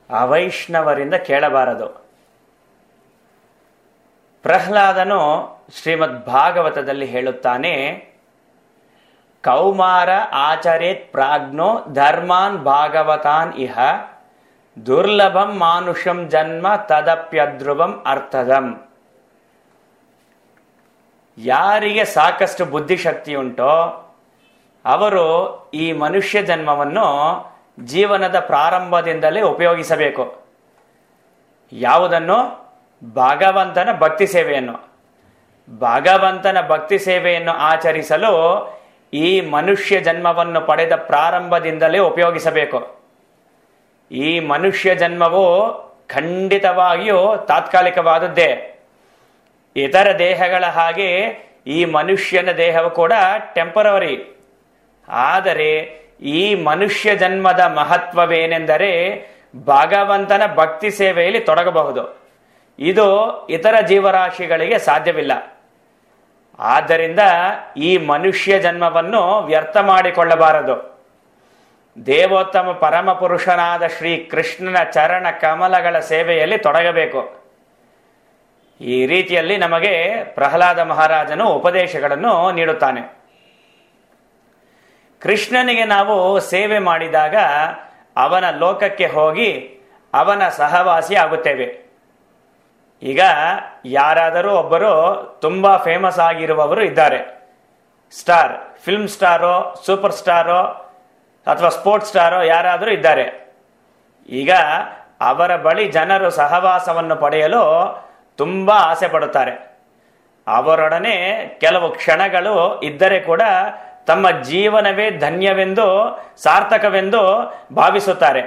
ಅವೈಷ್ಣವರಿಂದ ಕೇಳಬಾರದು ಪ್ರಹ್ಲಾದನು ಶ್ರೀಮದ್ ಭಾಗವತದಲ್ಲಿ ಹೇಳುತ್ತಾನೆ ಕೌಮಾರ ಆಚರೇತ್ ಪ್ರಾಜ್ಞೋ ಧರ್ಮಾನ್ ಭಾಗವತಾನ್ ಇಹ ದುರ್ಲಭಂ ಮಾನುಷಂ ಜನ್ಮ ತದಪ್ಯಧ್ರುವಂ ಅರ್ಥದಂ ಯಾರಿಗೆ ಸಾಕಷ್ಟು ಬುದ್ಧಿಶಕ್ತಿ ಉಂಟೋ ಅವರು ಈ ಮನುಷ್ಯ ಜನ್ಮವನ್ನು ಜೀವನದ ಪ್ರಾರಂಭದಿಂದಲೇ ಉಪಯೋಗಿಸಬೇಕು ಯಾವುದನ್ನು ಭಗವಂತನ ಭಕ್ತಿ ಸೇವೆಯನ್ನು ಭಗವಂತನ ಭಕ್ತಿ ಸೇವೆಯನ್ನು ಆಚರಿಸಲು ಈ ಮನುಷ್ಯ ಜನ್ಮವನ್ನು ಪಡೆದ ಪ್ರಾರಂಭದಿಂದಲೇ ಉಪಯೋಗಿಸಬೇಕು ಈ ಮನುಷ್ಯ ಜನ್ಮವು ಖಂಡಿತವಾಗಿಯೂ ತಾತ್ಕಾಲಿಕವಾದದ್ದೇ ಇತರ ದೇಹಗಳ ಹಾಗೆ ಈ ಮನುಷ್ಯನ ದೇಹವು ಕೂಡ ಟೆಂಪರವರಿ ಆದರೆ ಈ ಮನುಷ್ಯ ಜನ್ಮದ ಮಹತ್ವವೇನೆಂದರೆ ಭಗವಂತನ ಭಕ್ತಿ ಸೇವೆಯಲ್ಲಿ ತೊಡಗಬಹುದು ಇದು ಇತರ ಜೀವರಾಶಿಗಳಿಗೆ ಸಾಧ್ಯವಿಲ್ಲ ಆದ್ದರಿಂದ ಈ ಮನುಷ್ಯ ಜನ್ಮವನ್ನು ವ್ಯರ್ಥ ಮಾಡಿಕೊಳ್ಳಬಾರದು ದೇವೋತ್ತಮ ಪರಮ ಪುರುಷನಾದ ಶ್ರೀ ಕೃಷ್ಣನ ಚರಣ ಕಮಲಗಳ ಸೇವೆಯಲ್ಲಿ ತೊಡಗಬೇಕು ಈ ರೀತಿಯಲ್ಲಿ ನಮಗೆ ಪ್ರಹ್ಲಾದ ಮಹಾರಾಜನು ಉಪದೇಶಗಳನ್ನು ನೀಡುತ್ತಾನೆ ಕೃಷ್ಣನಿಗೆ ನಾವು ಸೇವೆ ಮಾಡಿದಾಗ ಅವನ ಲೋಕಕ್ಕೆ ಹೋಗಿ ಅವನ ಸಹವಾಸಿ ಆಗುತ್ತೇವೆ ಈಗ ಯಾರಾದರೂ ಒಬ್ಬರು ತುಂಬಾ ಫೇಮಸ್ ಆಗಿರುವವರು ಇದ್ದಾರೆ ಸ್ಟಾರ್ ಫಿಲ್ಮ್ ಸ್ಟಾರೋ ಸೂಪರ್ ಸ್ಟಾರೋ ಅಥವಾ ಸ್ಪೋರ್ಟ್ಸ್ ಸ್ಟಾರೋ ಯಾರಾದರೂ ಇದ್ದಾರೆ ಈಗ ಅವರ ಬಳಿ ಜನರು ಸಹವಾಸವನ್ನು ಪಡೆಯಲು ತುಂಬಾ ಆಸೆ ಪಡುತ್ತಾರೆ ಅವರೊಡನೆ ಕೆಲವು ಕ್ಷಣಗಳು ಇದ್ದರೆ ಕೂಡ ತಮ್ಮ ಜೀವನವೇ ಧನ್ಯವೆಂದು ಸಾರ್ಥಕವೆಂದು ಭಾವಿಸುತ್ತಾರೆ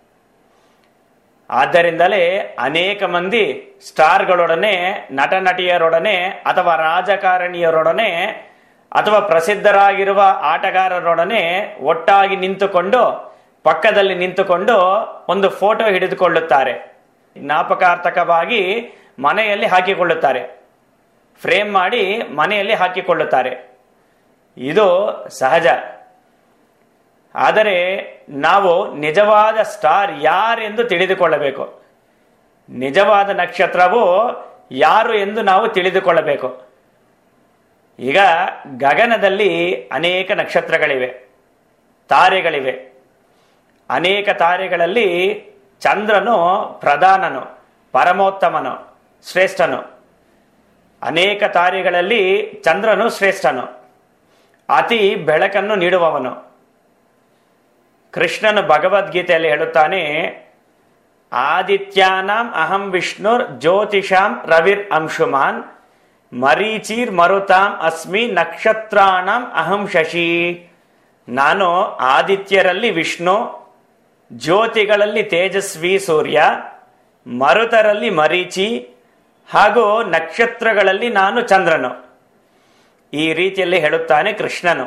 ಆದ್ದರಿಂದಲೇ ಅನೇಕ ಮಂದಿ ಸ್ಟಾರ್ಗಳೊಡನೆ ನಟ ನಟಿಯರೊಡನೆ ಅಥವಾ ರಾಜಕಾರಣಿಯರೊಡನೆ ಅಥವಾ ಪ್ರಸಿದ್ಧರಾಗಿರುವ ಆಟಗಾರರೊಡನೆ ಒಟ್ಟಾಗಿ ನಿಂತುಕೊಂಡು ಪಕ್ಕದಲ್ಲಿ ನಿಂತುಕೊಂಡು ಒಂದು ಫೋಟೋ ಹಿಡಿದುಕೊಳ್ಳುತ್ತಾರೆ ಜ್ಞಾಪಕಾರ್ಥಕವಾಗಿ ಮನೆಯಲ್ಲಿ ಹಾಕಿಕೊಳ್ಳುತ್ತಾರೆ ಫ್ರೇಮ್ ಮಾಡಿ ಮನೆಯಲ್ಲಿ ಹಾಕಿಕೊಳ್ಳುತ್ತಾರೆ ಇದು ಸಹಜ ಆದರೆ ನಾವು ನಿಜವಾದ ಸ್ಟಾರ್ ಯಾರೆಂದು ತಿಳಿದುಕೊಳ್ಳಬೇಕು ನಿಜವಾದ ನಕ್ಷತ್ರವು ಯಾರು ಎಂದು ನಾವು ತಿಳಿದುಕೊಳ್ಳಬೇಕು ಈಗ ಗಗನದಲ್ಲಿ ಅನೇಕ ನಕ್ಷತ್ರಗಳಿವೆ ತಾರೆಗಳಿವೆ ಅನೇಕ ತಾರೆಗಳಲ್ಲಿ ಚಂದ್ರನು ಪ್ರಧಾನನು ಪರಮೋತ್ತಮನು ಶ್ರೇಷ್ಠನು ಅನೇಕ ತಾರೆಗಳಲ್ಲಿ ಚಂದ್ರನು ಶ್ರೇಷ್ಠನು ಅತಿ ಬೆಳಕನ್ನು ನೀಡುವವನು ಕೃಷ್ಣನು ಭಗವದ್ಗೀತೆಯಲ್ಲಿ ಹೇಳುತ್ತಾನೆ ಆದಿತ್ಯಾನಾಂ ಅಹಂ ವಿಷ್ಣುರ್ ಜ್ಯೋತಿಷಾಂ ರವಿರ್ ಅಂಶುಮಾನ್ ಮರೀಚಿರ್ ಮರುತಾಂ ಅಸ್ಮಿ ನಕ್ಷತ್ರಾಣಂ ಅಹಂ ಶಶಿ ನಾನು ಆದಿತ್ಯರಲ್ಲಿ ವಿಷ್ಣು ಜ್ಯೋತಿಗಳಲ್ಲಿ ತೇಜಸ್ವಿ ಸೂರ್ಯ ಮರುತರಲ್ಲಿ ಮರೀಚಿ ಹಾಗೂ ನಕ್ಷತ್ರಗಳಲ್ಲಿ ನಾನು ಚಂದ್ರನು ಈ ರೀತಿಯಲ್ಲಿ ಹೇಳುತ್ತಾನೆ ಕೃಷ್ಣನು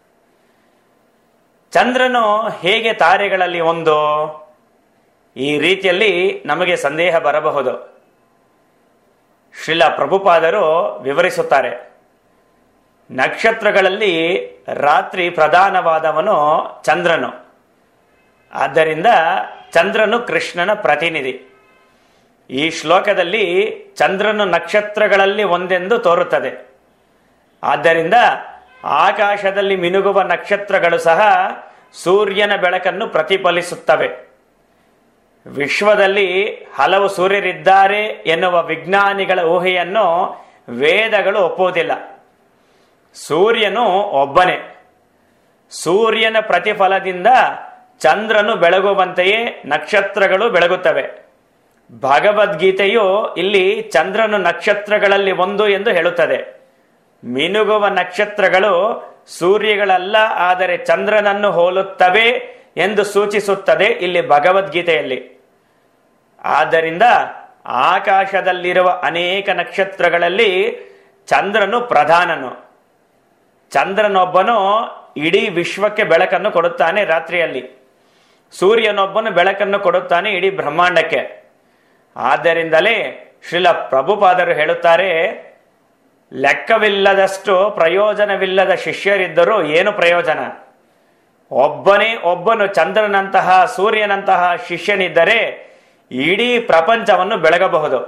ಚಂದ್ರನು ಹೇಗೆ ತಾರೆಗಳಲ್ಲಿ ಒಂದು ಈ ರೀತಿಯಲ್ಲಿ ನಮಗೆ ಸಂದೇಹ ಬರಬಹುದು ಶ್ರೀಲ ಪ್ರಭುಪಾದರು ವಿವರಿಸುತ್ತಾರೆ ನಕ್ಷತ್ರಗಳಲ್ಲಿ ರಾತ್ರಿ ಪ್ರಧಾನವಾದವನು ಚಂದ್ರನು ಆದ್ದರಿಂದ ಚಂದ್ರನು ಕೃಷ್ಣನ ಪ್ರತಿನಿಧಿ ಈ ಶ್ಲೋಕದಲ್ಲಿ ಚಂದ್ರನು ನಕ್ಷತ್ರಗಳಲ್ಲಿ ಒಂದೆಂದು ತೋರುತ್ತದೆ ಆದ್ದರಿಂದ ಆಕಾಶದಲ್ಲಿ ಮಿನುಗುವ ನಕ್ಷತ್ರಗಳು ಸಹ ಸೂರ್ಯನ ಬೆಳಕನ್ನು ಪ್ರತಿಫಲಿಸುತ್ತವೆ ವಿಶ್ವದಲ್ಲಿ ಹಲವು ಸೂರ್ಯರಿದ್ದಾರೆ ಎನ್ನುವ ವಿಜ್ಞಾನಿಗಳ ಊಹೆಯನ್ನು ವೇದಗಳು ಒಪ್ಪುವುದಿಲ್ಲ ಸೂರ್ಯನು ಒಬ್ಬನೇ ಸೂರ್ಯನ ಪ್ರತಿಫಲದಿಂದ ಚಂದ್ರನು ಬೆಳಗುವಂತೆಯೇ ನಕ್ಷತ್ರಗಳು ಬೆಳಗುತ್ತವೆ ಭಗವದ್ಗೀತೆಯು ಇಲ್ಲಿ ಚಂದ್ರನು ನಕ್ಷತ್ರಗಳಲ್ಲಿ ಒಂದು ಎಂದು ಹೇಳುತ್ತದೆ ಮಿನುಗುವ ನಕ್ಷತ್ರಗಳು ಸೂರ್ಯಗಳಲ್ಲ ಆದರೆ ಚಂದ್ರನನ್ನು ಹೋಲುತ್ತವೆ ಎಂದು ಸೂಚಿಸುತ್ತದೆ ಇಲ್ಲಿ ಭಗವದ್ಗೀತೆಯಲ್ಲಿ ಆದ್ದರಿಂದ ಆಕಾಶದಲ್ಲಿರುವ ಅನೇಕ ನಕ್ಷತ್ರಗಳಲ್ಲಿ ಚಂದ್ರನು ಪ್ರಧಾನನು ಚಂದ್ರನೊಬ್ಬನು ಇಡೀ ವಿಶ್ವಕ್ಕೆ ಬೆಳಕನ್ನು ಕೊಡುತ್ತಾನೆ ರಾತ್ರಿಯಲ್ಲಿ ಸೂರ್ಯನೊಬ್ಬನು ಬೆಳಕನ್ನು ಕೊಡುತ್ತಾನೆ ಇಡೀ ಬ್ರಹ್ಮಾಂಡಕ್ಕೆ ಆದ್ದರಿಂದಲೇ ಶ್ರೀಲ ಪ್ರಭುಪಾದರು ಹೇಳುತ್ತಾರೆ ಲೆಕ್ಕವಿಲ್ಲದಷ್ಟು ಪ್ರಯೋಜನವಿಲ್ಲದ ಶಿಷ್ಯರಿದ್ದರೂ ಏನು ಪ್ರಯೋಜನ ಒಬ್ಬನೇ ಒಬ್ಬನು ಚಂದ್ರನಂತಹ ಸೂರ್ಯನಂತಹ ಶಿಷ್ಯನಿದ್ದರೆ ಇಡೀ ಪ್ರಪಂಚವನ್ನು ಬೆಳಗಬಹುದು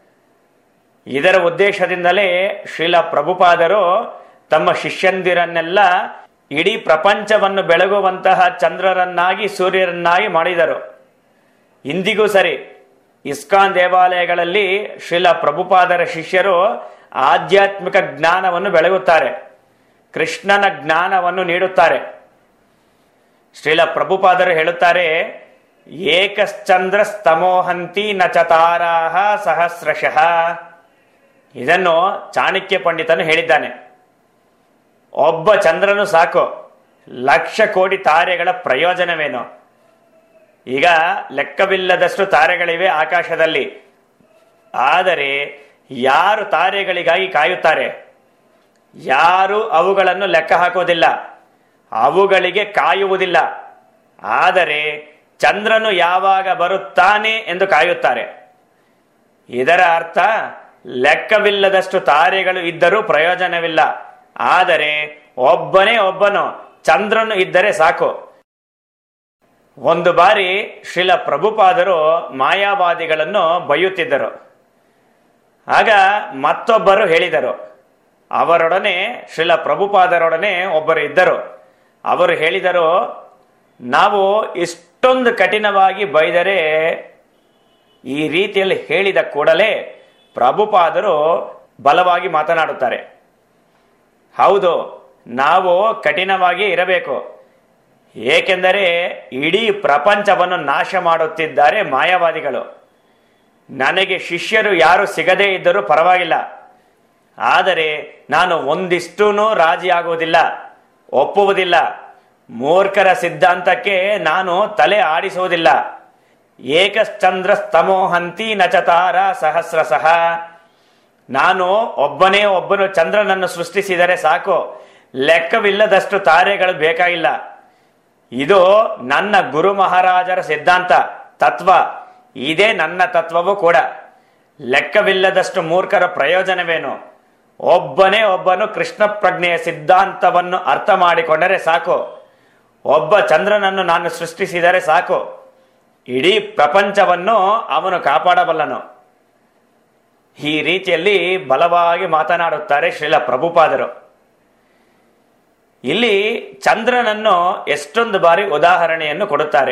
ಇದರ ಉದ್ದೇಶದಿಂದಲೇ ಶ್ರೀಲ ಪ್ರಭುಪಾದರು ತಮ್ಮ ಶಿಷ್ಯಂದಿರನ್ನೆಲ್ಲ ಇಡೀ ಪ್ರಪಂಚವನ್ನು ಬೆಳಗುವಂತಹ ಚಂದ್ರರನ್ನಾಗಿ ಸೂರ್ಯರನ್ನಾಗಿ ಮಾಡಿದರು ಇಂದಿಗೂ ಸರಿ ಇಸ್ಕಾನ್ ದೇವಾಲಯಗಳಲ್ಲಿ ಶ್ರೀಲ ಪ್ರಭುಪಾದರ ಶಿಷ್ಯರು ಆಧ್ಯಾತ್ಮಿಕ ಜ್ಞಾನವನ್ನು ಬೆಳಗುತ್ತಾರೆ ಕೃಷ್ಣನ ಜ್ಞಾನವನ್ನು ನೀಡುತ್ತಾರೆ ಶ್ರೀಲ ಪ್ರಭುಪಾದರು ಹೇಳುತ್ತಾರೆ ಏಕಶ್ಚಂದ್ರ ಸ್ತಮೋಹಂತಿ ನ ಚತಾರಾಹ ಸಹಸ್ರಶಃ ಇದನ್ನು ಚಾಣಕ್ಯ ಪಂಡಿತನು ಹೇಳಿದ್ದಾನೆ ಒಬ್ಬ ಚಂದ್ರನು ಸಾಕು ಲಕ್ಷ ಕೋಟಿ ತಾರೆಗಳ ಪ್ರಯೋಜನವೇನು ಈಗ ಲೆಕ್ಕವಿಲ್ಲದಷ್ಟು ತಾರೆಗಳಿವೆ ಆಕಾಶದಲ್ಲಿ ಆದರೆ ಯಾರು ತಾರೆಗಳಿಗಾಗಿ ಕಾಯುತ್ತಾರೆ ಯಾರು ಅವುಗಳನ್ನು ಲೆಕ್ಕ ಹಾಕುವುದಿಲ್ಲ ಅವುಗಳಿಗೆ ಕಾಯುವುದಿಲ್ಲ ಆದರೆ ಚಂದ್ರನು ಯಾವಾಗ ಬರುತ್ತಾನೆ ಎಂದು ಕಾಯುತ್ತಾರೆ ಇದರ ಅರ್ಥ ಲೆಕ್ಕವಿಲ್ಲದಷ್ಟು ತಾರೆಗಳು ಇದ್ದರೂ ಪ್ರಯೋಜನವಿಲ್ಲ ಆದರೆ ಒಬ್ಬನೇ ಒಬ್ಬನು ಚಂದ್ರನು ಇದ್ದರೆ ಸಾಕು ಒಂದು ಬಾರಿ ಶ್ರೀಲ ಪ್ರಭುಪಾದರು ಮಾಯಾವಾದಿಗಳನ್ನು ಬೈಯುತ್ತಿದ್ದರು ಆಗ ಮತ್ತೊಬ್ಬರು ಹೇಳಿದರು ಅವರೊಡನೆ ಶ್ರೀಲ ಪ್ರಭುಪಾದರೊಡನೆ ಒಬ್ಬರು ಇದ್ದರು ಅವರು ಹೇಳಿದರು ನಾವು ಇಷ್ಟೊಂದು ಕಠಿಣವಾಗಿ ಬೈದರೆ ಈ ರೀತಿಯಲ್ಲಿ ಹೇಳಿದ ಕೂಡಲೇ ಪ್ರಭುಪಾದರು ಬಲವಾಗಿ ಮಾತನಾಡುತ್ತಾರೆ ಹೌದು ನಾವು ಕಠಿಣವಾಗಿ ಇರಬೇಕು ಏಕೆಂದರೆ ಇಡೀ ಪ್ರಪಂಚವನ್ನು ನಾಶ ಮಾಡುತ್ತಿದ್ದಾರೆ ಮಾಯಾವಾದಿಗಳು ನನಗೆ ಶಿಷ್ಯರು ಯಾರು ಸಿಗದೇ ಇದ್ದರೂ ಪರವಾಗಿಲ್ಲ ಆದರೆ ನಾನು ಒಂದಿಷ್ಟೂ ರಾಜಿಯಾಗುವುದಿಲ್ಲ ಒಪ್ಪುವುದಿಲ್ಲ ಮೂರ್ಖರ ಸಿದ್ಧಾಂತಕ್ಕೆ ನಾನು ತಲೆ ಆಡಿಸುವುದಿಲ್ಲ ಏಕಶ್ಚಂದ್ರ ಸ್ತಮೋಹಂತಿ ನಚತಾರ ಸಹಸ್ರಸಹ ನಾನು ಒಬ್ಬನೇ ಒಬ್ಬನು ಚಂದ್ರನನ್ನು ಸೃಷ್ಟಿಸಿದರೆ ಸಾಕು ಲೆಕ್ಕವಿಲ್ಲದಷ್ಟು ತಾರೆಗಳು ಬೇಕಾಗಿಲ್ಲ ಇದು ನನ್ನ ಗುರು ಮಹಾರಾಜರ ಸಿದ್ಧಾಂತ ತತ್ವ ಇದೇ ನನ್ನ ತತ್ವವೂ ಕೂಡ ಲೆಕ್ಕವಿಲ್ಲದಷ್ಟು ಮೂರ್ಖರ ಪ್ರಯೋಜನವೇನು ಒಬ್ಬನೇ ಒಬ್ಬನು ಕೃಷ್ಣ ಪ್ರಜ್ಞೆಯ ಸಿದ್ಧಾಂತವನ್ನು ಅರ್ಥ ಮಾಡಿಕೊಂಡರೆ ಸಾಕು ಒಬ್ಬ ಚಂದ್ರನನ್ನು ನಾನು ಸೃಷ್ಟಿಸಿದರೆ ಸಾಕು ಇಡೀ ಪ್ರಪಂಚವನ್ನು ಅವನು ಕಾಪಾಡಬಲ್ಲನು ಈ ರೀತಿಯಲ್ಲಿ ಬಲವಾಗಿ ಮಾತನಾಡುತ್ತಾರೆ ಶ್ರೀಲ ಪ್ರಭುಪಾದರು ಇಲ್ಲಿ ಚಂದ್ರನನ್ನು ಎಷ್ಟೊಂದು ಬಾರಿ ಉದಾಹರಣೆಯನ್ನು ಕೊಡುತ್ತಾರೆ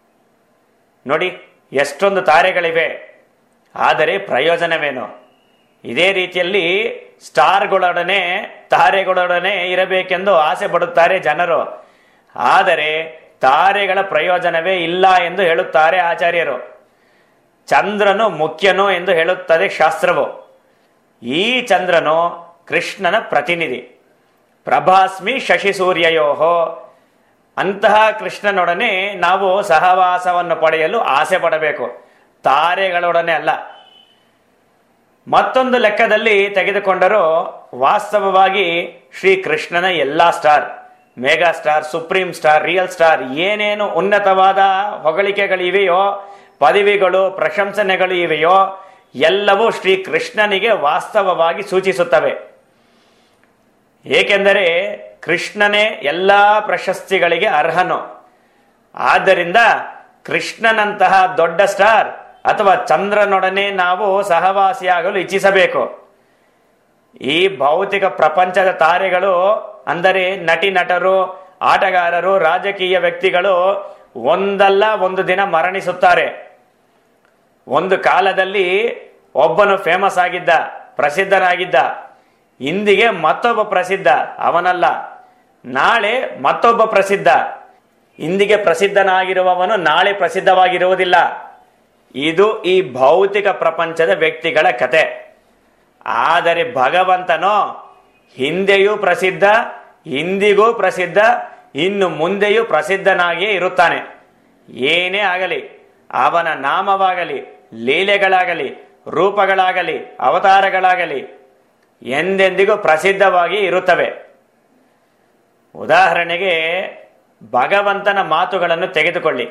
ನೋಡಿ ಎಷ್ಟೊಂದು ತಾರೆಗಳಿವೆ ಆದರೆ ಪ್ರಯೋಜನವೇನು ಇದೇ ರೀತಿಯಲ್ಲಿ ಸ್ಟಾರ್ಗಳೊಡನೆ ತಾರೆಗಳೊಡನೆ ಇರಬೇಕೆಂದು ಆಸೆ ಪಡುತ್ತಾರೆ ಜನರು ಆದರೆ ತಾರೆಗಳ ಪ್ರಯೋಜನವೇ ಇಲ್ಲ ಎಂದು ಹೇಳುತ್ತಾರೆ ಆಚಾರ್ಯರು ಚಂದ್ರನು ಮುಖ್ಯನು ಎಂದು ಹೇಳುತ್ತದೆ ಶಾಸ್ತ್ರವು ಈ ಚಂದ್ರನು ಕೃಷ್ಣನ ಪ್ರತಿನಿಧಿ ಪ್ರಭಾಸ್ಮಿ ಶಶಿ ಸೂರ್ಯಯೋಹೋ ಅಂತಹ ಕೃಷ್ಣನೊಡನೆ ನಾವು ಸಹವಾಸವನ್ನು ಪಡೆಯಲು ಆಸೆ ಪಡಬೇಕು ತಾರೆಗಳೊಡನೆ ಅಲ್ಲ ಮತ್ತೊಂದು ಲೆಕ್ಕದಲ್ಲಿ ತೆಗೆದುಕೊಂಡರೂ ವಾಸ್ತವವಾಗಿ ಶ್ರೀ ಕೃಷ್ಣನ ಎಲ್ಲಾ star mega star supreme star real star ಏನೇನು ಉನ್ನತವಾದ ಹೊಗಳಿಕೆಗಳಿವೆಯೋ ಪದವಿಗಳು ಪ್ರಶಂಸನೆಗಳು ಇವೆಯೋ ಎಲ್ಲವೂ ಶ್ರೀ ಕೃಷ್ಣನಿಗೆ ವಾಸ್ತವವಾಗಿ ಸೂಚಿಸುತ್ತವೆ ಏಕೆಂದರೆ ಕೃಷ್ಣನೇ ಎಲ್ಲಾ ಪ್ರಶಸ್ತಿಗಳಿಗೆ ಅರ್ಹನು ಆದ್ದರಿಂದ ಕೃಷ್ಣನಂತಹ ದೊಡ್ಡ ಸ್ಟಾರ್ ಅಥವಾ ಚಂದ್ರನೊಡನೆ ನಾವು ಸಹವಾಸಿಯಾಗಲು ಇಚ್ಛಿಸಬೇಕು ಈ ಭೌತಿಕ ಪ್ರಪಂಚದ ತಾರೆಗಳು ಅಂದರೆ ನಟಿ ನಟರು ಆಟಗಾರರು ರಾಜಕೀಯ ವ್ಯಕ್ತಿಗಳು ಒಂದಲ್ಲ ಒಂದು ದಿನ ಮರಣಿಸುತ್ತಾರೆ ಒಂದು ಕಾಲದಲ್ಲಿ ಒಬ್ಬನು ಫೇಮಸ್ ಆಗಿದ್ದ ಪ್ರಸಿದ್ಧನಾಗಿದ್ದ ಇಂದಿಗೆ ಮತ್ತೊಬ್ಬ ಪ್ರಸಿದ್ಧ ಅವನಲ್ಲ ನಾಳೆ ಮತ್ತೊಬ್ಬ ಪ್ರಸಿದ್ಧ ಇಂದಿಗೆ ಪ್ರಸಿದ್ಧನಾಗಿರುವವನು ನಾಳೆ ಪ್ರಸಿದ್ಧವಾಗಿರುವುದಿಲ್ಲ ಇದು ಈ ಭೌತಿಕ ಪ್ರಪಂಚದ ವ್ಯಕ್ತಿಗಳ ಕತೆ ಆದರೆ ಭಗವಂತನೋ ಹಿಂದೆಯೂ ಪ್ರಸಿದ್ಧ ಇಂದಿಗೂ ಪ್ರಸಿದ್ಧ ಇನ್ನು ಮುಂದೆಯೂ ಪ್ರಸಿದ್ಧನಾಗಿಯೇ ಇರುತ್ತಾನೆ ಏನೇ ಆಗಲಿ ಅವನ ನಾಮವಾಗಲಿ ಲೀಲೆಗಳಾಗಲಿ ರೂಪಗಳಾಗಲಿ ಅವತಾರಗಳಾಗಲಿ ಎಂದೆಂದಿಗೂ ಪ್ರಸಿದ್ಧವಾಗಿ ಇರುತ್ತವೆ ಉದಾಹರಣೆಗೆ ಭಗವಂತನ ಮಾತುಗಳನ್ನು ತೆಗೆದುಕೊಳ್ಳಿ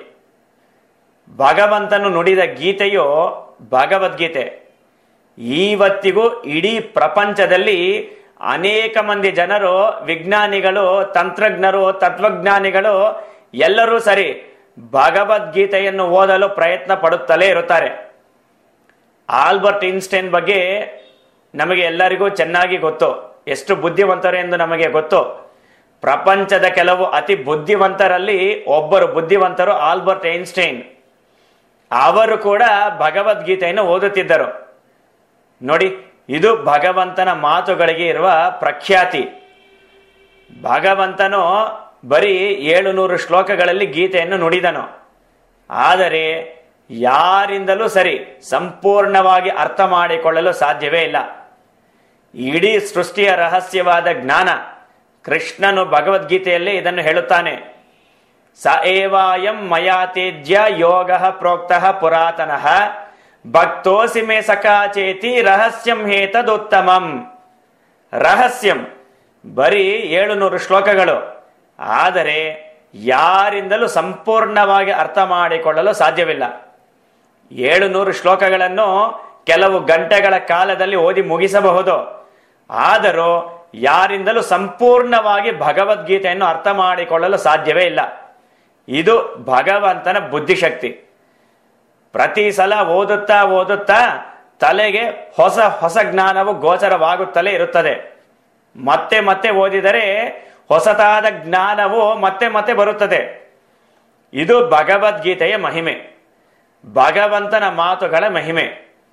ಭಗವಂತನು ನುಡಿದ ಗೀತೆಯು ಭಗವದ್ಗೀತೆ ಇವತ್ತಿಗೂ ಇಡೀ ಪ್ರಪಂಚದಲ್ಲಿ ಅನೇಕ ಮಂದಿ ಜನರು ವಿಜ್ಞಾನಿಗಳು ತಂತ್ರಜ್ಞರು ತತ್ವಜ್ಞಾನಿಗಳು ಎಲ್ಲರೂ ಸರಿ ಭಗವದ್ಗೀತೆಯನ್ನು ಓದಲು ಪ್ರಯತ್ನ ಪಡುತ್ತಲೇ ಇರುತ್ತಾರೆ ಆಲ್ಬರ್ಟ್ ಇನ್ಸ್ಟೈನ್ ಬಗ್ಗೆ ನಮಗೆ ಎಲ್ಲರಿಗೂ ಚೆನ್ನಾಗಿ ಗೊತ್ತು ಎಷ್ಟು ಬುದ್ಧಿವಂತರು ಎಂದು ನಮಗೆ ಗೊತ್ತು ಪ್ರಪಂಚದ ಕೆಲವು ಅತಿ ಬುದ್ಧಿವಂತರಲ್ಲಿ ಒಬ್ಬರು ಬುದ್ಧಿವಂತರು ಆಲ್ಬರ್ಟ್ ಐನ್ಸ್ಟೈನ್ ಅವರು ಕೂಡ ಭಗವದ್ಗೀತೆಯನ್ನು ಓದುತ್ತಿದ್ದರು ನೋಡಿ ಇದು ಭಗವಂತನ ಮಾತುಗಳಿಗೆ ಇರುವ ಪ್ರಖ್ಯಾತಿ ಭಗವಂತನು ಬರೀ ಏಳುನೂರು ಶ್ಲೋಕಗಳಲ್ಲಿ ಗೀತೆಯನ್ನು ನುಡಿದನು ಆದರೆ ಯಾರಿಂದಲೂ ಸರಿ ಸಂಪೂರ್ಣವಾಗಿ ಅರ್ಥ ಮಾಡಿಕೊಳ್ಳಲು ಸಾಧ್ಯವೇ ಇಲ್ಲ ಇಡೀ ಸೃಷ್ಟಿಯ ರಹಸ್ಯವಾದ ಜ್ಞಾನ ಕೃಷ್ಣನು ಭಗವದ್ಗೀತೆಯಲ್ಲಿ ಇದನ್ನು ಹೇಳುತ್ತಾನೆ ಸ ಏವಾಯಂ ಮಯಾತೇಜ್ಯ ಯೋಗ ಪ್ರೋಕ್ತ ಪುರಾತನಃ ಭಕ್ತೋಸಿ ಮೇ ಸಕಾಚೇತಿ ರಹಸ್ಯಂ ಹೇತದೋತ್ತಮಂ ರಹಸ್ಯಂ ಬರೀ ಏಳುನೂರು ಶ್ಲೋಕಗಳು ಆದರೆ ಯಾರಿಂದಲೂ ಸಂಪೂರ್ಣವಾಗಿ ಅರ್ಥ ಮಾಡಿಕೊಳ್ಳಲು ಸಾಧ್ಯವಿಲ್ಲ ಏಳುನೂರು ಶ್ಲೋಕಗಳನ್ನು ಕೆಲವು ಗಂಟೆಗಳ ಕಾಲದಲ್ಲಿ ಓದಿ ಮುಗಿಸಬಹುದು ಆದರೂ ಯಾರಿಂದಲೂ ಸಂಪೂರ್ಣವಾಗಿ ಭಗವದ್ಗೀತೆಯನ್ನು ಅರ್ಥ ಮಾಡಿಕೊಳ್ಳಲು ಸಾಧ್ಯವೇ ಇಲ್ಲ ಇದು ಭಗವಂತನ ಬುದ್ಧಿಶಕ್ತಿ ಪ್ರತಿ ಸಲ ಓದುತ್ತಾ ಓದುತ್ತಾ ತಲೆಗೆ ಹೊಸ ಹೊಸ ಜ್ಞಾನವು ಗೋಚರವಾಗುತ್ತಲೇ ಇರುತ್ತದೆ ಮತ್ತೆ ಮತ್ತೆ ಓದಿದರೆ ಹೊಸತಾದ ಜ್ಞಾನವು ಮತ್ತೆ ಮತ್ತೆ ಬರುತ್ತದೆ ಇದು ಭಗವದ್ಗೀತೆಯ ಮಹಿಮೆ ಭಗವಂತನ ಮಾತುಗಳ ಮಹಿಮೆ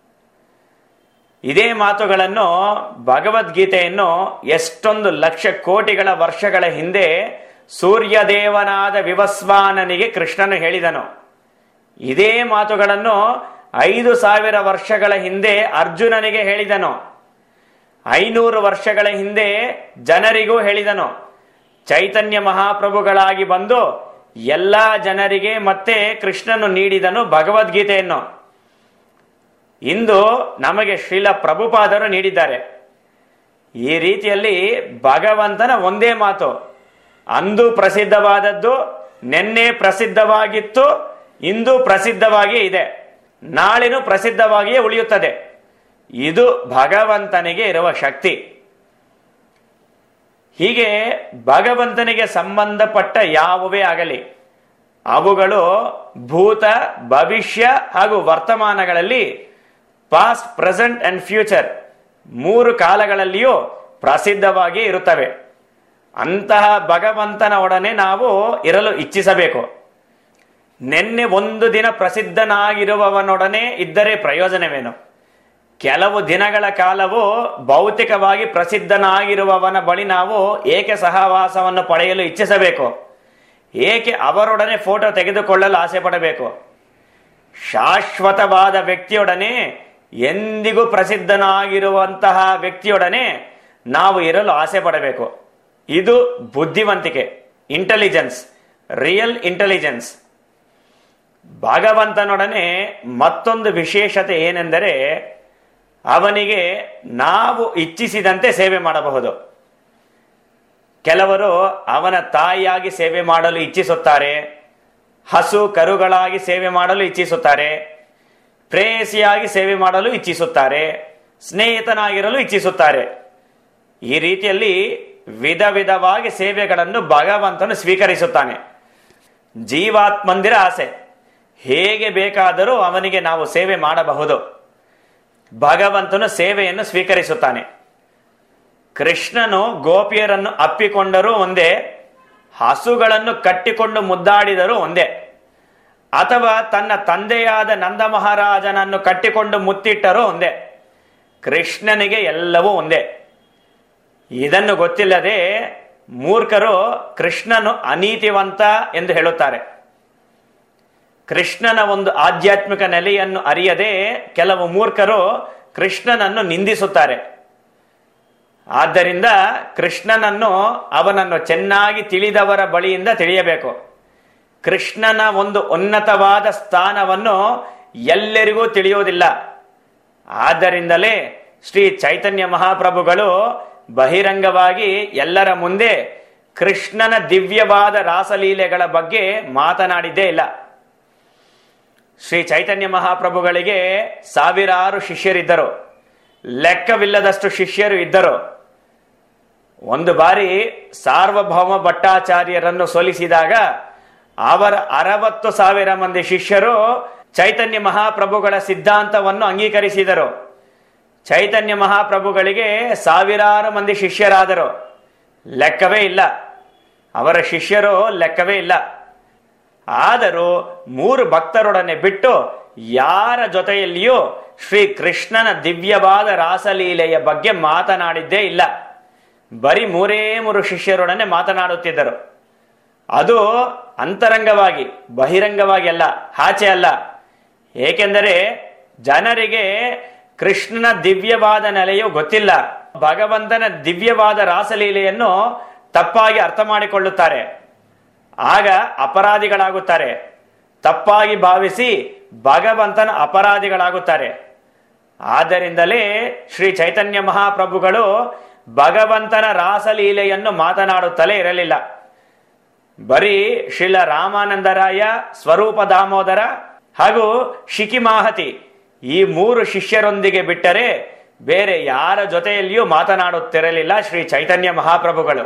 ಇದೇ ಮಾತುಗಳನ್ನು ಭಗವದ್ಗೀತೆಯನ್ನು ಎಷ್ಟೊಂದು ಲಕ್ಷ ಕೋಟಿಗಳ ವರ್ಷಗಳ ಹಿಂದೆ ಸೂರ್ಯದೇವನಾದ ವಿವಸ್ವಾನನಿಗೆ ಕೃಷ್ಣನು ಹೇಳಿದನು ಇದೇ ಮಾತುಗಳನ್ನು ಐದು ಸಾವಿರ ವರ್ಷಗಳ ಹಿಂದೆ ಅರ್ಜುನನಿಗೆ ಹೇಳಿದನು ಐನೂರು ವರ್ಷಗಳ ಹಿಂದೆ ಜನರಿಗೂ ಹೇಳಿದನು ಚೈತನ್ಯ ಮಹಾಪ್ರಭುಗಳಾಗಿ ಬಂದು ಎಲ್ಲಾ ಜನರಿಗೆ ಮತ್ತೆ ಕೃಷ್ಣನು ನೀಡಿದನು ಭಗವದ್ಗೀತೆಯನ್ನು ಇಂದು ನಮಗೆ ಶ್ರೀಲ ಪ್ರಭುಪಾದರು ನೀಡಿದ್ದಾರೆ ಈ ರೀತಿಯಲ್ಲಿ ಭಗವಂತನ ಒಂದೇ ಮಾತು ಅಂದು ಪ್ರಸಿದ್ಧವಾದದ್ದು ನಿನ್ನೆ ಪ್ರಸಿದ್ಧವಾಗಿತ್ತು ಇಂದು ಪ್ರಸಿದ್ಧವಾಗಿಯೇ ಇದೆ ನಾಳಿನೂ ಪ್ರಸಿದ್ಧವಾಗಿಯೇ ಉಳಿಯುತ್ತದೆ ಇದು ಭಗವಂತನಿಗೆ ಇರುವ ಶಕ್ತಿ ಹೀಗೆ ಭಗವಂತನಿಗೆ ಸಂಬಂಧಪಟ್ಟ ಯಾವುವೇ ಆಗಲಿ ಅವುಗಳು ಭೂತ ಭವಿಷ್ಯ ಹಾಗೂ ವರ್ತಮಾನಗಳಲ್ಲಿ ಪಾಸ್ಟ್ ಪ್ರೆಸೆಂಟ್ ಅಂಡ್ ಫ್ಯೂಚರ್ ಮೂರು ಕಾಲಗಳಲ್ಲಿಯೂ ಪ್ರಸಿದ್ಧವಾಗಿ ಇರುತ್ತವೆ ಅಂತಹ ಭಗವಂತನ ಒಡನೆ ನಾವು ಇರಲು ಇಚ್ಛಿಸಬೇಕು ನಿನ್ನೆ ಒಂದು ದಿನ ಪ್ರಸಿದ್ಧನಾಗಿರುವವನೊಡನೆ ಇದ್ದರೆ ಪ್ರಯೋಜನವೇನು ಕೆಲವು ದಿನಗಳ ಕಾಲವು ಭೌತಿಕವಾಗಿ ಪ್ರಸಿದ್ಧನಾಗಿರುವವನ ಬಳಿ ನಾವು ಏಕೆ ಸಹವಾಸವನ್ನು ಪಡೆಯಲು ಇಚ್ಛಿಸಬೇಕು ಏಕೆ ಅವರೊಡನೆ ಫೋಟೋ ತೆಗೆದುಕೊಳ್ಳಲು ಆಸೆ ಪಡಬೇಕು ಶಾಶ್ವತವಾದ ವ್ಯಕ್ತಿಯೊಡನೆ ಎಂದಿಗೂ ಪ್ರಸಿದ್ಧನಾಗಿರುವಂತಹ ವ್ಯಕ್ತಿಯೊಡನೆ ನಾವು ಇರಲು ಆಸೆ ಪಡಬೇಕು ಇದು ಬುದ್ಧಿವಂತಿಕೆ ಇಂಟೆಲಿಜೆನ್ಸ್ ರಿಯಲ್ ಇಂಟೆಲಿಜೆನ್ಸ್ ಭಗವಂತನೊಡನೆ ಮತ್ತೊಂದು ವಿಶೇಷತೆ ಏನೆಂದರೆ ಅವನಿಗೆ ನಾವು ಇಚ್ಛಿಸಿದಂತೆ ಸೇವೆ ಮಾಡಬಹುದು ಕೆಲವರು ಅವನ ತಾಯಿಯಾಗಿ ಸೇವೆ ಮಾಡಲು ಇಚ್ಛಿಸುತ್ತಾರೆ ಹಸು ಕರುಗಳಾಗಿ ಸೇವೆ ಮಾಡಲು ಇಚ್ಛಿಸುತ್ತಾರೆ ಪ್ರೇಯಸಿಯಾಗಿ ಸೇವೆ ಮಾಡಲು ಇಚ್ಛಿಸುತ್ತಾರೆ ಸ್ನೇಹಿತನಾಗಿರಲು ಇಚ್ಛಿಸುತ್ತಾರೆ ಈ ರೀತಿಯಲ್ಲಿ ವಿಧ ವಿಧವಾಗಿ ಸೇವೆಗಳನ್ನು ಭಗವಂತನು ಸ್ವೀಕರಿಸುತ್ತಾನೆ ಜೀವಾತ್ಮಂದಿರ ಆಸೆ ಹೇಗೆ ಬೇಕಾದರೂ ಅವನಿಗೆ ನಾವು ಸೇವೆ ಮಾಡಬಹುದು ಭಗವಂತನು ಸೇವೆಯನ್ನು ಸ್ವೀಕರಿಸುತ್ತಾನೆ ಕೃಷ್ಣನು ಗೋಪಿಯರನ್ನು ಅಪ್ಪಿಕೊಂಡರೂ ಒಂದೇ ಹಸುಗಳನ್ನು ಕಟ್ಟಿಕೊಂಡು ಮುದ್ದಾಡಿದರೂ ಒಂದೇ ಅಥವಾ ತನ್ನ ತಂದೆಯಾದ ನಂದ ಮಹಾರಾಜನನ್ನು ಕಟ್ಟಿಕೊಂಡು ಮುತ್ತಿಟ್ಟರೂ ಒಂದೇ ಕೃಷ್ಣನಿಗೆ ಎಲ್ಲವೂ ಒಂದೇ ಇದನ್ನು ಗೊತ್ತಿಲ್ಲದೆ ಮೂರ್ಖರು ಕೃಷ್ಣನು ಅನೀತಿವಂತ ಎಂದು ಹೇಳುತ್ತಾರೆ ಕೃಷ್ಣನ ಒಂದು ಆಧ್ಯಾತ್ಮಿಕ ನೆಲೆಯನ್ನು ಅರಿಯದೆ ಕೆಲವು ಮೂರ್ಖರು ಕೃಷ್ಣನನ್ನು ನಿಂದಿಸುತ್ತಾರೆ ಆದ್ದರಿಂದ ಕೃಷ್ಣನನ್ನು ಅವನನ್ನು ಚೆನ್ನಾಗಿ ತಿಳಿದವರ ಬಳಿಯಿಂದ ತಿಳಿಯಬೇಕು ಕೃಷ್ಣನ ಒಂದು ಉನ್ನತವಾದ ಸ್ಥಾನವನ್ನು ಎಲ್ಲರಿಗೂ ತಿಳಿಯುವುದಿಲ್ಲ ಆದ್ದರಿಂದಲೇ ಶ್ರೀ ಚೈತನ್ಯ ಮಹಾಪ್ರಭುಗಳು ಬಹಿರಂಗವಾಗಿ ಎಲ್ಲರ ಮುಂದೆ ಕೃಷ್ಣನ ದಿವ್ಯವಾದ ರಾಸಲೀಲೆಗಳ ಬಗ್ಗೆ ಮಾತನಾಡಿದ್ದೇ ಇಲ್ಲ ಶ್ರೀ ಚೈತನ್ಯ ಮಹಾಪ್ರಭುಗಳಿಗೆ ಸಾವಿರಾರು ಶಿಷ್ಯರಿದ್ದರು ಲೆಕ್ಕವಿಲ್ಲದಷ್ಟು ಶಿಷ್ಯರು ಇದ್ದರು ಒಂದು ಬಾರಿ ಸಾರ್ವಭೌಮ ಭಟ್ಟಾಚಾರ್ಯರನ್ನು ಸೋಲಿಸಿದಾಗ ಅವರ ಅರವತ್ತು ಸಾವಿರ ಮಂದಿ ಶಿಷ್ಯರು ಚೈತನ್ಯ ಮಹಾಪ್ರಭುಗಳ ಸಿದ್ಧಾಂತವನ್ನು ಅಂಗೀಕರಿಸಿದರು ಚೈತನ್ಯ ಮಹಾಪ್ರಭುಗಳಿಗೆ ಸಾವಿರಾರು ಮಂದಿ ಶಿಷ್ಯರಾದರು ಲೆಕ್ಕವೇ ಇಲ್ಲ ಅವರ ಶಿಷ್ಯರು ಲೆಕ್ಕವೇ ಇಲ್ಲ ಆದರೂ ಮೂರು ಭಕ್ತರೊಡನೆ ಬಿಟ್ಟು ಯಾರ ಜೊತೆಯಲ್ಲಿಯೂ ಶ್ರೀ ಕೃಷ್ಣನ ದಿವ್ಯವಾದ ರಾಸಲೀಲೆಯ ಬಗ್ಗೆ ಮಾತನಾಡಿದ್ದೇ ಇಲ್ಲ ಬರೀ ಮೂರೇ ಮೂರು ಶಿಷ್ಯರೊಡನೆ ಮಾತನಾಡುತ್ತಿದ್ದರು ಅದು ಅಂತರಂಗವಾಗಿ ಬಹಿರಂಗವಾಗಿ ಅಲ್ಲ ಆಚೆ ಅಲ್ಲ ಏಕೆಂದರೆ ಜನರಿಗೆ ಕೃಷ್ಣನ ದಿವ್ಯವಾದ ನೆಲೆಯು ಗೊತ್ತಿಲ್ಲ ಭಗವಂತನ ದಿವ್ಯವಾದ ರಾಸಲೀಲೆಯನ್ನು ತಪ್ಪಾಗಿ ಅರ್ಥ ಮಾಡಿಕೊಳ್ಳುತ್ತಾರೆ ಆಗ ಅಪರಾಧಿಗಳಾಗುತ್ತಾರೆ ತಪ್ಪಾಗಿ ಭಾವಿಸಿ ಭಗವಂತನ ಅಪರಾಧಿಗಳಾಗುತ್ತಾರೆ ಆದ್ದರಿಂದಲೇ ಶ್ರೀ ಚೈತನ್ಯ ಮಹಾಪ್ರಭುಗಳು ಭಗವಂತನ ರಾಸಲೀಲೆಯನ್ನು ಮಾತನಾಡುತ್ತಲೇ ಇರಲಿಲ್ಲ ಬರೀ ಶ್ರೀಲ ರಾಮಾನಂದರಾಯ ಸ್ವರೂಪ ದಾಮೋದರ ಹಾಗೂ ಶಿಖಿಮಾಹತಿ ಈ ಮೂರು ಶಿಷ್ಯರೊಂದಿಗೆ ಬಿಟ್ಟರೆ ಬೇರೆ ಯಾರ ಜೊತೆಯಲ್ಲಿಯೂ ಮಾತನಾಡುತ್ತಿರಲಿಲ್ಲ ಶ್ರೀ ಚೈತನ್ಯ ಮಹಾಪ್ರಭುಗಳು